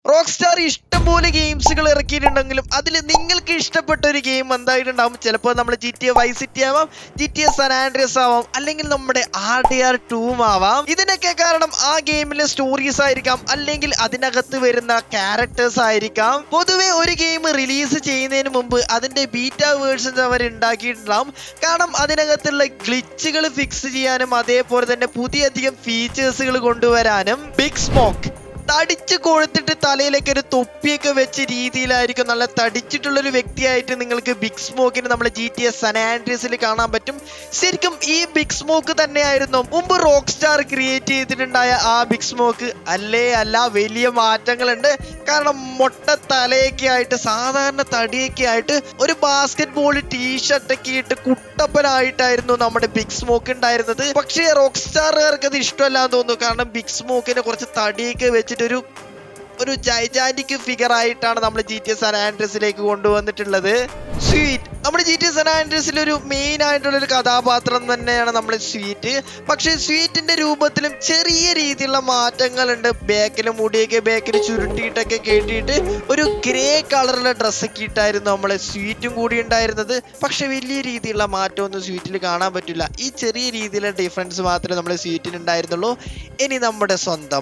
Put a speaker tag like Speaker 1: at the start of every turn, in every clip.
Speaker 1: rock star ഇഷ്ടംപോലെ ഗെയിംസുകൾ ഇറക്കിയിട്ടുണ്ടെങ്കിലും അതിൽ നിങ്ങൾക്ക് ഇഷ്ടപ്പെട്ട ഒരു ഗെയിം എന്തായിട്ടുണ്ടാവും ചിലപ്പോൾ നമ്മൾ G T A Vice City ആവാം G T A San Andreas ആവാം അല്ലെങ്കിൽ നമ്മുടെ ആർ ഡി ആർ ടൂം ആവാം ഇതിനൊക്കെ കാരണം ആ ഗെയിമിലെ സ്റ്റോറീസ് ആയിരിക്കാം അല്ലെങ്കിൽ അതിനകത്ത് വരുന്ന ക്യാരക്ടേഴ്സ് ആയിരിക്കാം പൊതുവെ ഒരു ഗെയിം റിലീസ് ചെയ്യുന്നതിന് മുമ്പ് അതിന്റെ ബീറ്റ വേർഷൻസ് അവർ ഉണ്ടാക്കിയിട്ടുണ്ടാവും കാരണം അതിനകത്തുള്ള ഗ്ലിച്ചുകൾ ഫിക്സ് ചെയ്യാനും അതേപോലെ തന്നെ പുതിയ അധികം ഫീച്ചേഴ്സുകൾ കൊണ്ടുവരാനും ബിഗ് സ്മോക്ക് തടിച്ച് കൊഴുത്തിട്ട് തലയിലേക്ക് ഒരു തൊപ്പിയൊക്കെ വെച്ച രീതിയിലായിരിക്കും നല്ല തടിച്ചിട്ടുള്ള ഒരു വ്യക്തിയായിട്ട് നിങ്ങൾക്ക് ബിഗ് സ്മോക്കിന് നമ്മുടെ ജി ടി എസ് സനാൻഡ്രീസിൽ കാണാൻ പറ്റും ശരിക്കും ഈ ബിഗ് സ്മോക്ക് തന്നെയായിരുന്നു മുമ്പ് റോക്ക് സ്റ്റാർ ക്രിയേറ്റ് ചെയ്തിട്ടുണ്ടായ ആ ബിഗ് സ്മോക്ക് അല്ലേ അല്ല വലിയ മാറ്റങ്ങളുണ്ട് കാരണം മൊട്ട തലയൊക്കെ ആയിട്ട് സാധാരണ തടിയൊക്കെ ആയിട്ട് ഒരു ബാസ്കറ്റ് ബോൾ ടീഷർട്ടൊക്കെ ഇട്ട് കുട്ടപ്പനായിട്ടായിരുന്നു നമ്മുടെ ബിഗ് സ്മോക്ക് ഉണ്ടായിരുന്നത് പക്ഷേ റോക്ക് സ്റ്റാറുകാർക്ക് അത് ഇഷ്ടമല്ലാന്ന് തോന്നുന്നു കാരണം ബിഗ് സ്മോക്കിനെ കുറച്ച് തടിയൊക്കെ വെച്ചിട്ടൊരു ഒരു ജൈജാന്റിക് ഫിഗർ ആയിട്ടാണ് നമ്മൾ ജി ടി എസ് സൻ ആൻഡ്രസിലേക്ക് കൊണ്ടുവന്നിട്ടുള്ളത് സ്വീറ്റ് നമ്മുടെ ജി ടി എസ് സൻ ആൻഡ്രസിൽ ഒരു മെയിൻ ആയിട്ടുള്ള ഒരു കഥാപാത്രം തന്നെയാണ് നമ്മുടെ സ്വീറ്റ് പക്ഷേ സ്വീറ്റിന്റെ രൂപത്തിലും ചെറിയ രീതിയിലുള്ള മാറ്റങ്ങളുണ്ട് ബാക്കിൽ മുടിയൊക്കെ ബാക്കിൽ ചുരുട്ടിയിട്ടൊക്കെ കേട്ടിട്ട് ഒരു ഗ്രേ കളറിലെ ഡ്രസ്സൊക്കെ ഇട്ടായിരുന്നു നമ്മളെ സ്വീറ്റും കൂടി ഉണ്ടായിരുന്നത് പക്ഷെ വലിയ രീതിയിലുള്ള മാറ്റമൊന്നും സ്വീറ്റിൽ കാണാൻ പറ്റില്ല ഈ ചെറിയ രീതിയിലുള്ള ഡിഫറൻസ് മാത്രമേ നമ്മുടെ സ്വീറ്റിന് ഉണ്ടായിരുന്നുള്ളൂ ഇനി നമ്മുടെ സ്വന്തം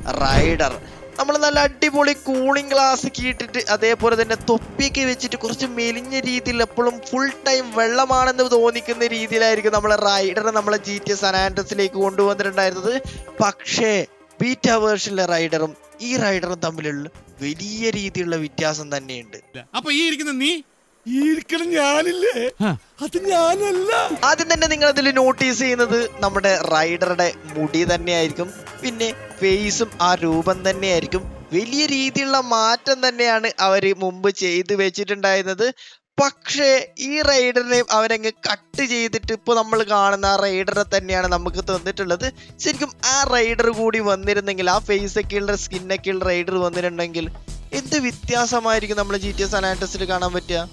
Speaker 1: റൈഡർ നമ്മൾ നല്ല അടിപൊളി കൂളിംഗ് ഗ്ലാസ് ഒക്കെ ഇട്ടിട്ട് അതേപോലെ തന്നെ തൊപ്പിയൊക്കെ വെച്ചിട്ട് കുറച്ച് മെലിഞ്ഞ രീതിയിൽ എപ്പോഴും ഫുൾ ടൈം വെള്ളമാണെന്ന് തോന്നിക്കുന്ന രീതിയിലായിരിക്കും നമ്മളെ റൈഡറെ നമ്മളെ ജി ടി എസ് അനാൻഡസിലേക്ക് കൊണ്ടുവന്നിട്ടുണ്ടായിരുന്നത് പക്ഷേ ബീറ്റ വേർഷനിലെ റൈഡറും ഈ റൈഡറും തമ്മിലുള്ള വലിയ രീതിയിലുള്ള വ്യത്യാസം തന്നെയുണ്ട്
Speaker 2: അപ്പൊ ഈ ഇരിക്കുന്ന നീ
Speaker 3: ഈ ഇരിക്കണം ഞാനില്ലേ അത് ഞാനല്ല
Speaker 1: ആദ്യം തന്നെ നിങ്ങൾ അതിൽ നോട്ടീസ് ചെയ്യുന്നത് നമ്മുടെ റൈഡറുടെ മുടി തന്നെയായിരിക്കും പിന്നെ ഫേസും ആ രൂപം തന്നെയായിരിക്കും വലിയ രീതിയിലുള്ള മാറ്റം തന്നെയാണ് അവർ മുമ്പ് ചെയ്തു വെച്ചിട്ടുണ്ടായിരുന്നത് പക്ഷേ ഈ റൈഡറിനെ അവരങ്ങ് കട്ട് ചെയ്തിട്ട് ഇപ്പോൾ നമ്മൾ കാണുന്ന ആ റൈഡറെ തന്നെയാണ് നമുക്ക് തന്നിട്ടുള്ളത് ശരിക്കും ആ റൈഡർ കൂടി വന്നിരുന്നെങ്കിൽ ആ ഫേസ് ഒക്കെ ഉള്ള സ്കിന്നൊക്കെ ഉള്ള റൈഡർ വന്നിട്ടുണ്ടെങ്കിൽ എന്ത് വ്യത്യാസമായിരിക്കും നമ്മൾ ജി ടി എസ് അനാറ്റസിൽ കാണാൻ പറ്റുക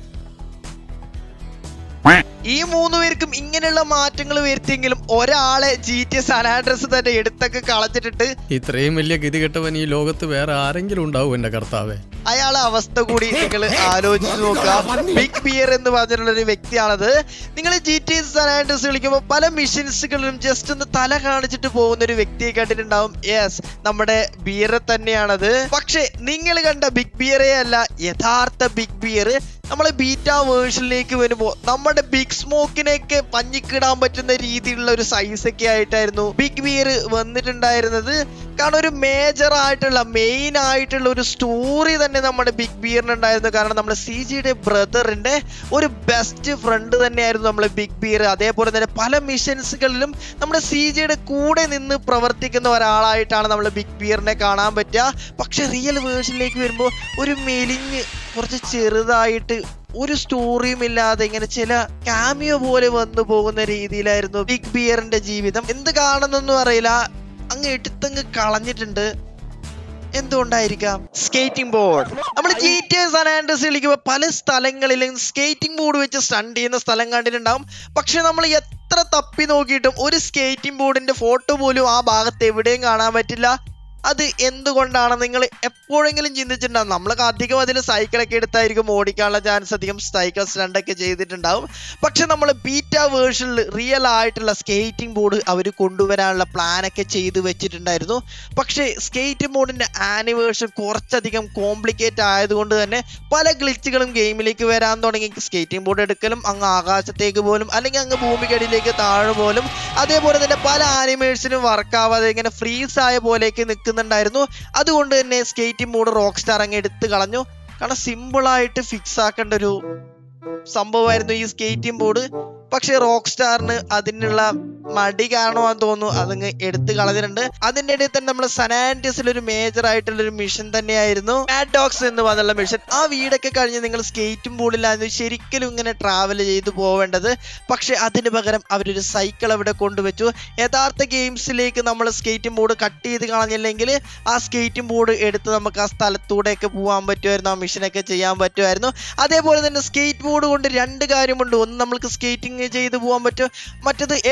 Speaker 1: ഈ മൂന്ന് പേർക്കും ഇങ്ങനെയുള്ള മാറ്റങ്ങൾ വരുത്തിയെങ്കിലും ഒരാളെ ജി ടി എസ് അനാഡ്രസ് തന്നെ എടുത്തൊക്കെ കളഞ്ഞിട്ടിട്ട്
Speaker 3: ഇത്രയും വലിയ ഗതികെട്ടവൻ ഈ ലോകത്ത് വേറെ ആരെങ്കിലും ഉണ്ടാവും എന്റെ കർത്താവേ
Speaker 1: അയാളെ അവസ്ഥ കൂടി നിങ്ങൾ ആലോചിച്ച് നോക്കുക ബിഗ് ബിയർ എന്ന് പറഞ്ഞിട്ടുള്ള ഒരു വ്യക്തിയാണത് നിങ്ങൾ ജി ടി എസ് അനാഡ്രസ് കളിക്കുമ്പോൾ പല മിഷൻസുകളിലും ജസ്റ്റ് ഒന്ന് തല കാണിച്ചിട്ട് പോകുന്ന ഒരു വ്യക്തിയെ കണ്ടിട്ടുണ്ടാവും യെസ് നമ്മുടെ ബിയറെ തന്നെയാണത് പക്ഷേ നിങ്ങൾ കണ്ട ബിഗ് ബിയറേ അല്ല യഥാർത്ഥ ബിഗ് ബിയർ നമ്മളെ ബീറ്റ വേർഷനിലേക്ക് വരുമ്പോൾ നമ്മുടെ ബിഗ് സ്മോക്കിനെയൊക്കെ പഞ്ഞിക്കിടാൻ പറ്റുന്ന രീതിയിലുള്ള ഒരു സൈസ് ഒക്കെ ആയിട്ടായിരുന്നു ബിഗ് ബിയർ വന്നിട്ടുണ്ടായിരുന്നത് കാരണം ഒരു മേജർ ആയിട്ടുള്ള മെയിൻ ആയിട്ടുള്ള ഒരു സ്റ്റോറി തന്നെ നമ്മുടെ ബിഗ് ബിയറിന് ഉണ്ടായിരുന്നു കാരണം നമ്മുടെ സി ജിയുടെ ബ്രദറിന്റെ ഒരു ബെസ്റ്റ് ഫ്രണ്ട് തന്നെയായിരുന്നു നമ്മളെ ബിഗ് ബിയർ അതേപോലെ തന്നെ പല മിഷൻസുകളിലും നമ്മുടെ സി ജിയുടെ കൂടെ നിന്ന് പ്രവർത്തിക്കുന്ന ഒരാളായിട്ടാണ് നമ്മൾ ബിഗ് ബിയറിനെ കാണാൻ പറ്റുക പക്ഷെ റിയൽ വേർഷനിലേക്ക് വരുമ്പോൾ ഒരു മെലിഞ്ഞ് കുറച്ച് ചെറുതായിട്ട് ഒരു സ്റ്റോറിയും ഇല്ലാതെ ഇങ്ങനെ ചില കാമിയോ പോലെ വന്നു പോകുന്ന രീതിയിലായിരുന്നു ബിഗ് ബിയറിന്റെ ജീവിതം എന്ത് കാണുന്നൊന്നും അറിയില്ല അങ്ങ് എടുത്തങ്ങ് കളഞ്ഞിട്ടുണ്ട് എന്തുകൊണ്ടായിരിക്കാം സ്കേറ്റിംഗ് ബോർഡ് നമ്മൾ ജി ടി എസ് അനാൻഡസ് കളിക്കുമ്പോൾ പല സ്ഥലങ്ങളിലും സ്കേറ്റിംഗ് ബോർഡ് വെച്ച് സ്റ്റണ്ട് ചെയ്യുന്ന സ്ഥലം കണ്ടിട്ടുണ്ടാവും പക്ഷെ നമ്മൾ എത്ര തപ്പി നോക്കിയിട്ടും ഒരു സ്കേറ്റിംഗ് ബോർഡിന്റെ ഫോട്ടോ പോലും ആ ഭാഗത്ത് എവിടെയും കാണാൻ പറ്റില്ല അത് എന്തുകൊണ്ടാണ് നിങ്ങൾ എപ്പോഴെങ്കിലും ചിന്തിച്ചിട്ടുണ്ടാവും നമ്മളൊക്കെ അധികം അതിൽ സൈക്കിളൊക്കെ എടുത്തായിരിക്കും ഓടിക്കാനുള്ള ചാൻസ് അധികം സൈക്കിൾ സ്റ്റണ്ടൊക്കെ ചെയ്തിട്ടുണ്ടാവും പക്ഷെ നമ്മൾ ബീറ്റ വേർഷനിൽ റിയൽ ആയിട്ടുള്ള സ്കേറ്റിംഗ് ബോർഡ് അവർ കൊണ്ടുവരാനുള്ള പ്ലാനൊക്കെ ചെയ്തു വെച്ചിട്ടുണ്ടായിരുന്നു പക്ഷേ സ്കേറ്റ് ബോർഡിന്റെ ആനിവേഴ്ഷൻ കുറച്ചധികം കോംപ്ലിക്കേറ്റ് ആയതുകൊണ്ട് തന്നെ പല ഗ്ലിച്ചുകളും ഗെയിമിലേക്ക് വരാൻ തുടങ്ങി സ്കേറ്റിംഗ് ബോർഡ് എടുക്കലും അങ്ങ് ആകാശത്തേക്ക് പോലും അല്ലെങ്കിൽ അങ്ങ് ഭൂമിക്കടിയിലേക്ക് താഴെ പോലും അതേപോലെ തന്നെ പല ആനിമേഴ്സിനും വർക്ക് ആവാതെ ഇങ്ങനെ ഫ്രീസ് ആയ പോലെയൊക്കെ നിൽക്കുന്നുണ്ടായിരുന്നു അതുകൊണ്ട് തന്നെ സ്കേറ്റിംഗ് ബോർഡ് റോക്ക് സ്റ്റാർ അങ്ങ് എടുത്ത് കളഞ്ഞു കാരണം സിമ്പിൾ ആയിട്ട് ഫിക്സ് ആക്കേണ്ട ഒരു സംഭവമായിരുന്നു ഈ സ്കേറ്റിംഗ് ബോർഡ് പക്ഷെ റോക്ക് സ്റ്റാറിന് അതിനുള്ള മടി കാണുവാൻ തോന്നുന്നു അതങ്ങ് എടുത്തു കളഞ്ഞിട്ടുണ്ട് അതിന്റെ ഇടയിൽ തന്നെ നമ്മൾ സനാൻറ്റിസിൽ ഒരു മേജർ ആയിട്ടുള്ള ഒരു മിഷൻ തന്നെയായിരുന്നു മാഡ് ഡോഗ്സ് എന്ന് പറഞ്ഞുള്ള മിഷൻ ആ വീടൊക്കെ കഴിഞ്ഞ് നിങ്ങൾ സ്കേറ്റും ബോർഡിലായിരുന്നു ശരിക്കും ഇങ്ങനെ ട്രാവൽ ചെയ്തു പോവേണ്ടത് പക്ഷെ അതിന് പകരം അവരൊരു സൈക്കിൾ അവിടെ കൊണ്ടുവച്ചു യഥാർത്ഥ ഗെയിംസിലേക്ക് നമ്മൾ സ്കേറ്റിംഗ് ബോർഡ് കട്ട് ചെയ്ത് കളഞ്ഞില്ലെങ്കിൽ ആ സ്കേറ്റിംഗ് ബോർഡ് എടുത്ത് നമുക്ക് ആ സ്ഥലത്തൂടെയൊക്കെ പോകാൻ പറ്റുമായിരുന്നു ആ മിഷനൊക്കെ ചെയ്യാൻ പറ്റുമായിരുന്നു അതേപോലെ തന്നെ സ്കേറ്റ് ബോർഡ് കൊണ്ട് രണ്ട് കാര്യമുണ്ട് ഒന്ന് നമ്മൾക്ക് സ്കേറ്റിംഗ് ചെയ്ത് പോകാൻ പറ്റും മറ്റത് ഏതെങ്കിലും ഒരാൾ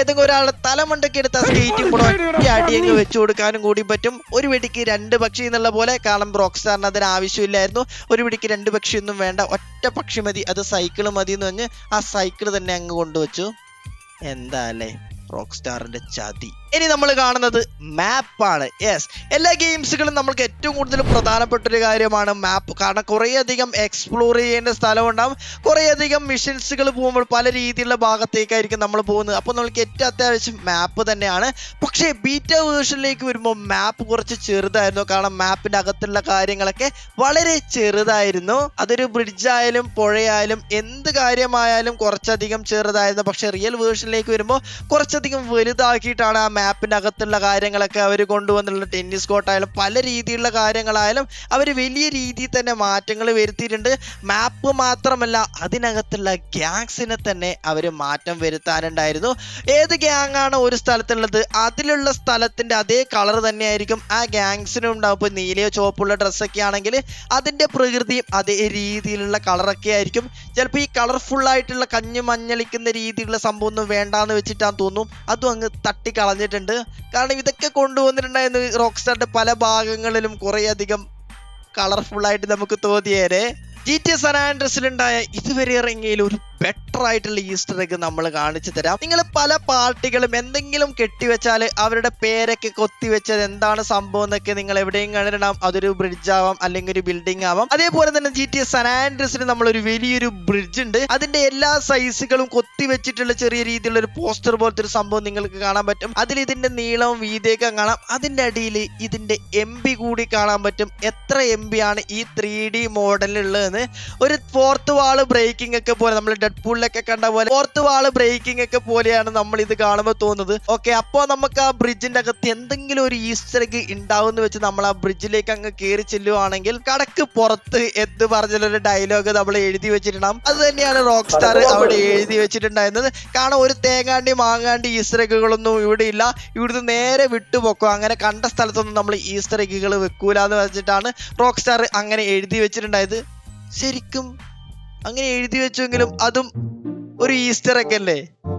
Speaker 1: അയാളുടെ തലമണ്ടയ്ക്ക് എടുത്ത സ്കേറ്റും കൂടെ ഒറ്റ അടിയങ്ങ് വെച്ചു കൊടുക്കാനും കൂടി പറ്റും ഒരു വെടിക്ക് രണ്ട് പക്ഷി എന്നുള്ള പോലെ കാരണം റോക്സ്റ്റാറിന് അതിന് ആവശ്യമില്ലായിരുന്നു ഒരു വെടിക്ക് രണ്ട് പക്ഷിയൊന്നും വേണ്ട ഒറ്റ പക്ഷി മതി അത് സൈക്കിൾ മതി എന്ന് പറഞ്ഞ് ആ സൈക്കിൾ തന്നെ അങ്ങ് കൊണ്ടുവച്ചു എന്താ അല്ലേ റോക്ക് സ്റ്റാറിന്റെ ചതി ഇനി നമ്മൾ കാണുന്നത് മാപ്പാണ് യെസ് എല്ലാ ഗെയിംസുകളും നമ്മൾക്ക് ഏറ്റവും കൂടുതൽ പ്രധാനപ്പെട്ട ഒരു കാര്യമാണ് മാപ്പ് കാരണം കുറേയധികം എക്സ്പ്ലോർ ചെയ്യേണ്ട സ്ഥലമുണ്ടാവും കുറേയധികം മിഷൻസുകൾ പോകുമ്പോൾ പല രീതിയിലുള്ള ഭാഗത്തേക്കായിരിക്കും നമ്മൾ പോകുന്നത് അപ്പോൾ നമ്മൾക്ക് ഏറ്റവും അത്യാവശ്യം മാപ്പ് തന്നെയാണ് പക്ഷേ ബീറ്റ വേർഷനിലേക്ക് വരുമ്പോൾ മാപ്പ് കുറച്ച് ചെറുതായിരുന്നു കാരണം മാപ്പിന്റെ അകത്തുള്ള കാര്യങ്ങളൊക്കെ വളരെ ചെറുതായിരുന്നു അതൊരു ബ്രിഡ്ജ് ആയാലും പുഴയായാലും എന്ത് കാര്യമായാലും കുറച്ചധികം ചെറുതായിരുന്നു പക്ഷെ റിയൽ വേർഷനിലേക്ക് വരുമ്പോൾ കുറച്ചധികം വലുതാക്കിയിട്ടാണ് ആ മാപ്പിന്റെ അകത്തുള്ള കാര്യങ്ങളൊക്കെ അവർ കൊണ്ടുവന്നുള്ള ടെന്നീസ് കോർട്ടായാലും പല രീതിയിലുള്ള കാര്യങ്ങളായാലും അവർ വലിയ രീതിയിൽ തന്നെ മാറ്റങ്ങൾ വരുത്തിയിട്ടുണ്ട് മാപ്പ് മാത്രമല്ല അതിനകത്തുള്ള ഗ്യാങ്സിനെ തന്നെ അവർ മാറ്റം വരുത്താനുണ്ടായിരുന്നു ഏത് ഗ്യാങ് ആണ് ഒരു സ്ഥലത്തുള്ളത് അതിലുള്ള സ്ഥലത്തിന്റെ അതേ കളർ തന്നെയായിരിക്കും ആ ഗ്യാങ്സിനും ഉണ്ടാവും ഇപ്പോൾ നീലയോ ചുവപ്പുള്ള ഡ്രസ്സൊക്കെ ആണെങ്കിൽ അതിന്റെ പ്രകൃതിയും അതേ രീതിയിലുള്ള കളറൊക്കെ ആയിരിക്കും ചിലപ്പോൾ ഈ കളർഫുൾ ആയിട്ടുള്ള കഞ്ഞ് മഞ്ഞളിക്കുന്ന രീതിയിലുള്ള സംഭവം ഒന്നും വേണ്ടാന്ന് വെച്ചിട്ടാന്ന് തോന്നും അതും അങ്ങ് തട്ടി കളഞ്ഞിട്ടുണ്ട് കാരണം ഇതൊക്കെ കൊണ്ടുവന്നിട്ടുണ്ടായിരുന്നു റോക്ക് സ്റ്റാറിന്റെ പല ഭാഗങ്ങളിലും കുറേയധികം കളർഫുൾ ആയിട്ട് നമുക്ക് തോന്നിയേരെ ജി ടി എസ് അനാൻഡ്രസിലുണ്ടായ ഇതുവരെ ഇറങ്ങിയതിൽ ഒരു ബെറ്റർ ആയിട്ടുള്ള ഈസ്റ്റർ എഗ് നമ്മൾ കാണിച്ചു തരാം നിങ്ങൾ പല പാർട്ടികളും എന്തെങ്കിലും കെട്ടിവെച്ചാൽ അവരുടെ പേരൊക്കെ കൊത്തിവെച്ചത് എന്താണ് സംഭവം എന്നൊക്കെ നിങ്ങൾ എവിടെയും കണ്ടിടാം അതൊരു ബ്രിഡ്ജ് ആവാം അല്ലെങ്കിൽ ഒരു ബിൽഡിംഗ് ആവാം അതേപോലെ തന്നെ ജി ടി എസ് അനാൻഡ്രസിൽ നമ്മൾ ഒരു വലിയൊരു ബ്രിഡ്ജ് ഉണ്ട് അതിന്റെ എല്ലാ സൈസുകളും കൊത്തിവെച്ചിട്ടുള്ള ചെറിയ രീതിയിലുള്ള ഒരു പോസ്റ്റർ പോലത്തെ ഒരു സംഭവം നിങ്ങൾക്ക് കാണാൻ പറ്റും അതിൽ ഇതിന്റെ നീളവും വീതിയൊക്കെ കാണാം അതിന്റെ അടിയിൽ ഇതിന്റെ എം ബി കൂടി കാണാൻ പറ്റും എത്ര എം ബി ആണ് ഈ ത്രീ ഡി മോഡലിലുള്ളതെന്ന് ഒരു ഫോർത്ത് വാള് ബ്രേക്കിംഗ് ഒക്കെ പോലെ നമ്മൾ ഡെഡ് പൂളിലൊക്കെ കണ്ട പോലെ ഫോർത്ത് വാള് ബ്രേക്കിംഗ് ഒക്കെ പോലെയാണ് നമ്മൾ ഇത് കാണുമ്പോൾ തോന്നുന്നത് ഓക്കെ അപ്പോൾ നമുക്ക് ആ ബ്രിഡ്ജിന്റെ അകത്ത് എന്തെങ്കിലും ഒരു ഈസ്റ്റർ എഗ് ഉണ്ടാവും വെച്ച് നമ്മൾ ആ ബ്രിഡ്ജിലേക്ക് അങ്ങ് കയറി ചെല്ലുവാണെങ്കിൽ കടക്ക് പുറത്ത് എന്ന് പറഞ്ഞൊരു ഡയലോഗ് നമ്മൾ എഴുതി വെച്ചിട്ടുണ്ടാവും അത് തന്നെയാണ് റോക്ക് സ്റ്റാർ അവിടെ എഴുതി വെച്ചിട്ടുണ്ടായിരുന്നത് കാരണം ഒരു തേങ്ങാണ്ടി മാങ്ങാണ്ടി ഈസ്റ്റർ എഗുകളൊന്നും ഇവിടെ ഇല്ല ഇവിടുന്ന് നേരെ വിട്ടുപോക്കോ അങ്ങനെ കണ്ട സ്ഥലത്തൊന്നും നമ്മൾ ഈസ്റ്റർ എഗുകൾ വെക്കൂല എന്ന് വെച്ചിട്ടാണ് റോക്ക് സ്റ്റാർ അങ്ങനെ എഴുതി വെച്ചിട്ടുണ്ടായത് ശരിക്കും അങ്ങനെ എഴുതി വെച്ചെങ്കിലും അതും ഒരു ഈസ്റ്റർ എഗ് അല്ലേ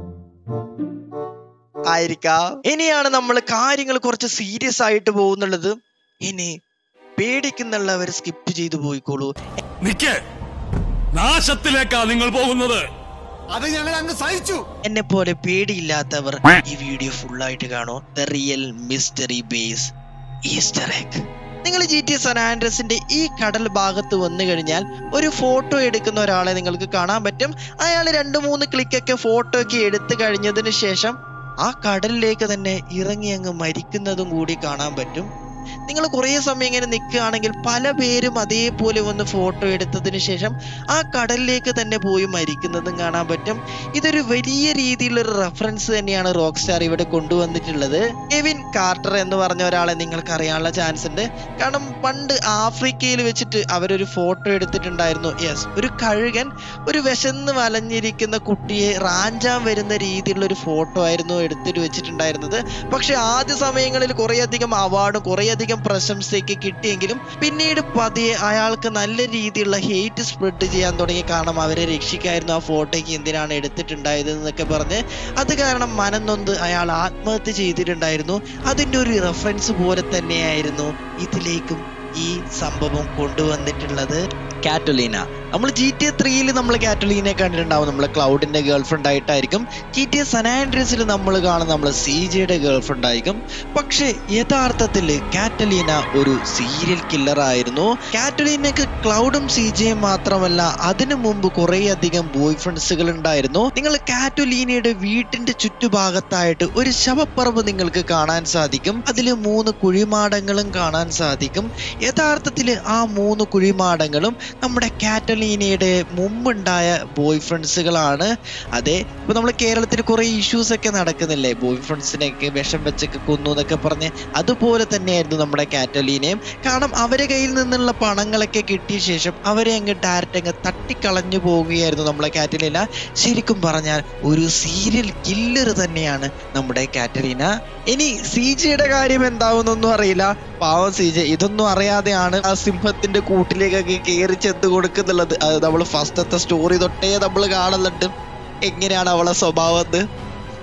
Speaker 1: ആയിരിക്കാം ഇനിയാണ് നമ്മൾ കാര്യങ്ങൾ കുറച്ച് സീരിയസ് ആയിട്ട് പോകുന്നുള്ളത് ഇനി പേടിക്കുന്നുള്ളവർ സ്കിപ്പ് ചെയ്തു പോയിക്കോളൂ
Speaker 2: നിക്ക് നാശത്തിലേക്കാ നിങ്ങൾ പോകുന്നത്
Speaker 4: അത് ഞങ്ങൾ അങ്ങ് സഹിച്ചു
Speaker 1: എന്നെ പോലെ പേടിയില്ലാത്തവർ ഈ വീഡിയോ ഫുൾ ആയിട്ട് കാണൂ the real mystery base Easter egg നിങ്ങൾ ജി ടി എസ് ആൻഡ്രസിന്റെ ഈ കടൽ ഭാഗത്ത് വന്നു കഴിഞ്ഞാൽ ഒരു ഫോട്ടോ എടുക്കുന്ന ഒരാളെ നിങ്ങൾക്ക് കാണാൻ പറ്റും അയാൾ രണ്ട് മൂന്ന് ക്ലിക്കൊക്കെ ഫോട്ടോ ഒക്കെ എടുത്തു കഴിഞ്ഞതിന് ശേഷം ആ കടലിലേക്ക് തന്നെ ഇറങ്ങി അങ്ങ് മരിക്കുന്നതും കൂടി കാണാൻ പറ്റും നിങ്ങൾ കുറേ സമയം ഇങ്ങനെ നിൽക്കുകയാണെങ്കിൽ പല പേരും അതേപോലെ വന്ന് ഫോട്ടോ എടുത്തതിന് ശേഷം ആ കടലിലേക്ക് തന്നെ പോയി മരിക്കുന്നതും കാണാൻ പറ്റും ഇതൊരു വലിയ രീതിയിലുള്ള ഒരു റെഫറൻസ് തന്നെയാണ് റോക്ക് സ്റ്റാർ ഇവിടെ കൊണ്ടുവന്നിട്ടുള്ളത് കെവിൻ കാർട്ടർ എന്ന് പറഞ്ഞ ഒരാളെ നിങ്ങൾക്ക് അറിയാനുള്ള ചാൻസ് ഉണ്ട് കാരണം പണ്ട് ആഫ്രിക്കയിൽ വെച്ചിട്ട് അവരൊരു ഫോട്ടോ എടുത്തിട്ടുണ്ടായിരുന്നു യെസ് ഒരു കഴുകൻ ഒരു വിശന്ന് വലഞ്ഞിരിക്കുന്ന കുട്ടിയെ റാഞ്ചാൻ വരുന്ന രീതിയിലുള്ള ഒരു ഫോട്ടോ ആയിരുന്നു എടുത്തിട്ട് വെച്ചിട്ടുണ്ടായിരുന്നത് പക്ഷെ ആദ്യ സമയങ്ങളിൽ കുറേയധികം അവാർഡും കുറേയധികം പ്രശംസയൊക്കെ കിട്ടിയെങ്കിലും പിന്നീട് പതിയെ അയാൾക്ക് നല്ല രീതിയിലുള്ള ഹെയ്റ്റ് സ്പ്രെഡ് ചെയ്യാൻ തുടങ്ങി കാരണം അവരെ രക്ഷിക്കായിരുന്നു ആ ഫോട്ടോയ്ക്ക് എന്തിനാണ് എടുത്തിട്ടുണ്ടായത് എന്നൊക്കെ പറഞ്ഞ് അത് കാരണം മനം നൊന്ത് അയാൾ ആത്മഹത്യ ചെയ്തിട്ടുണ്ടായിരുന്നു അതിൻ്റെ ഒരു റെഫറൻസ് പോലെ തന്നെയായിരുന്നു ഇതിലേക്കും ഈ സംഭവം കൊണ്ടുവന്നിട്ടുള്ളത് കാറ്റൊലീന നമ്മൾ ജി ടി എ ത്രീയിൽ നമ്മൾ കാറ്റൊലീനെ കണ്ടിട്ടുണ്ടാവും നമ്മൾ ക്ലൗഡിന്റെ ഗേൾഫ്രണ്ട് ആയിട്ടായിരിക്കും ജി ടി എ സനാൻഡ്രീസിൽ നമ്മൾ കാണുന്ന നമ്മൾ സി ജെയുടെ ഗേൾഫ്രണ്ട് ആയിരിക്കും പക്ഷേ യഥാർത്ഥത്തിൽ കാറ്റലീന ഒരു സീരിയൽ കില്ലർ ആയിരുന്നു കാറ്റലീനക്ക് ക്ലൗഡും സി ജെയും മാത്രമല്ല അതിനു മുമ്പ് കുറേയധികം ബോയ് ഫ്രണ്ട്സുകൾ ഉണ്ടായിരുന്നു നിങ്ങൾ കാറ്റൊലീനയുടെ വീട്ടിന്റെ ചുറ്റുഭാഗത്തായിട്ട് ഒരു ശവപ്പറമ്പ് നിങ്ങൾക്ക് കാണാൻ സാധിക്കും അതിൽ മൂന്ന് കുഴിമാടങ്ങളും കാണാൻ സാധിക്കും യഥാർത്ഥത്തിൽ ആ മൂന്ന് കുഴിമാടങ്ങളും നമ്മുടെ കാറ്റലീനയുടെ മുമ്പുണ്ടായ ബോയ് ഫ്രണ്ട്സുകളാണ് അതെ ഇപ്പൊ നമ്മൾ കേരളത്തിൽ കുറെ ഇഷ്യൂസ് ഒക്കെ നടക്കുന്നില്ലേ ബോയ് ഫ്രണ്ട്സിനെയൊക്കെ വിഷം വെച്ചൊക്കെ കൊന്നു എന്നൊക്കെ പറഞ്ഞ് അതുപോലെ തന്നെയായിരുന്നു നമ്മുടെ കാറ്റലീനയും കാരണം അവരെ കയ്യിൽ നിന്നുള്ള പണങ്ങളൊക്കെ കിട്ടിയ ശേഷം അവരെ അങ്ങ് ഡയറക്റ്റ് അങ്ങ് തട്ടിക്കളഞ്ഞു പോവുകയായിരുന്നു നമ്മളെ കാറ്റലീന ശരിക്കും പറഞ്ഞാൽ ഒരു സീരിയൽ കില്ലർ തന്നെയാണ് നമ്മുടെ കാറ്റലീന ഇനി സി ജിയുടെ കാര്യം എന്താവുന്നൊന്നും അറിയില്ല പാവം സി ജെ ഇതൊന്നും അറിയാതെയാണ് ആ സിംഹത്തിന്റെ കൂട്ടിലേക്കൊക്കെ കയറി ചെന്ന് കൊടുക്കുന്നുള്ളത് അത് നമ്മൾ ഫസ്റ്റത്തെ സ്റ്റോറി തൊട്ടേ നമ്മൾ കാണുന്നുണ്ട് എങ്ങനെയാണ് അവളെ സ്വഭാവം എന്ന്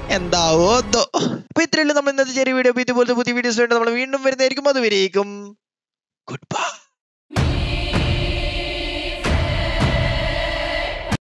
Speaker 1: എന്താവോ എന്തോ അപ്പൊ ഇത്രയുള്ളൂ നമ്മൾ ഇന്നത്തെ ചെറിയ വീഡിയോ ഇതുപോലത്തെ പുതിയ വീഡിയോസ് വേണ്ടി നമ്മൾ വീണ്ടും വരുന്നതായിരിക്കും അതുവരേക്കും ഗുഡ് ബൈ